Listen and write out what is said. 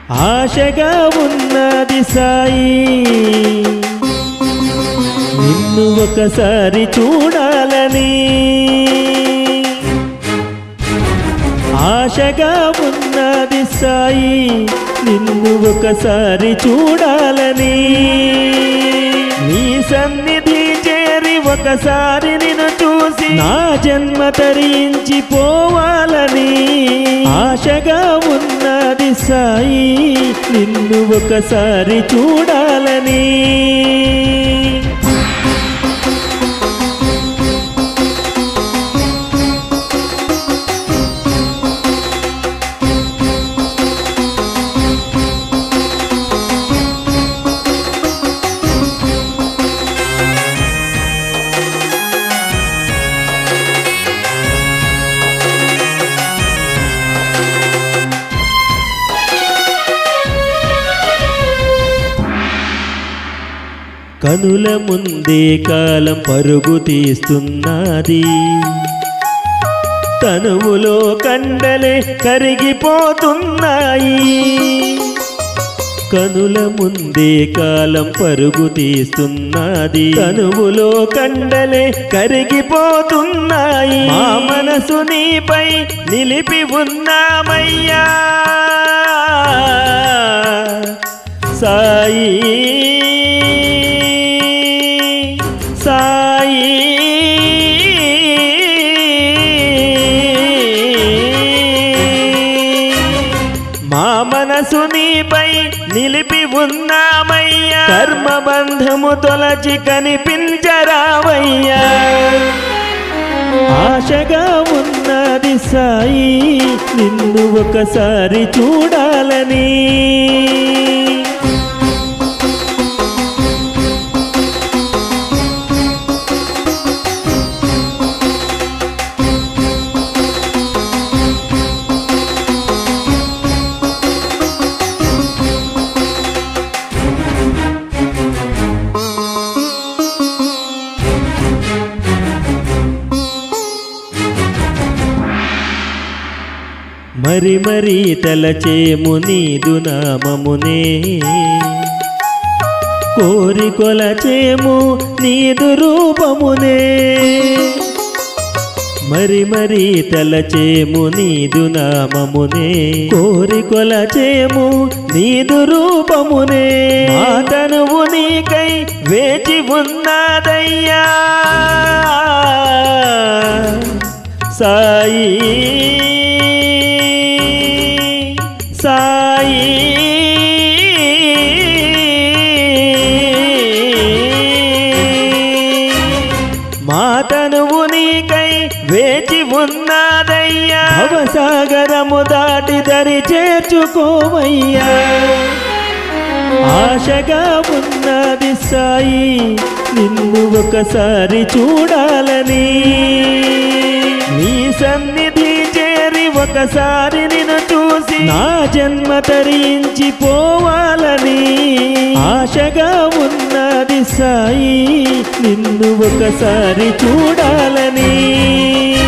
ఆశగా ఉన్నది సాయి నిన్ను ఒకసారి చూడాలని ఆశగా ఉన్నది సాయి నిన్ను ఒకసారి చూడాలని నీ సన్నిధి చేరి ఒకసారి నిన్ను చూసి నా జన్మ తరించి పోవాలని ఆశగా ఉన్నది సాయి నిన్ను ఒకసారి చూడాలని కనుల ముందే కాలం పరుగు తీస్తున్నది తనువులో కండలే కరిగిపోతున్నాయి కనుల ముందే కాలం పరుగు తీస్తున్నది తనువులో కండలే కరిగిపోతున్నాయి మా మనసు నీపై నిలిపి ఉన్నామయ్యా సాయి సాయి మా మనసు నీపై నిలిపి ఉన్నామయ్యా కర్మబంధము తొలచి కనిపించరావయ్యా ఆశగా ఉన్నది సాయి నిన్ను ఒకసారి చూడాలని మరి మరి తలచేము నీదు నామమునే కోరి కొలచేము నీదు రూపమునే మరి మరి తలచేము నీదు నామమునే కోరి కొలచేము నీదు రూపమునే మా తనువు నీకై వేచి ఉన్నదయ్యా సాయి సాయి మా తనువు నీకై వేచి ఉన్నదయ్యా భవసాగరము దాటి దరి చేర్చుకోవయ్యా ఆశగా ఉన్నది సాయి నిన్ను ఒకసారి చూడాలని నీ సన్నిధి చేరి ఒకసారి నిన్ను చూసి నా జన్మ తరించి పోవాలని ఆశగా ఉన్నది సాయి నిన్ను ఒకసారి చూడాలని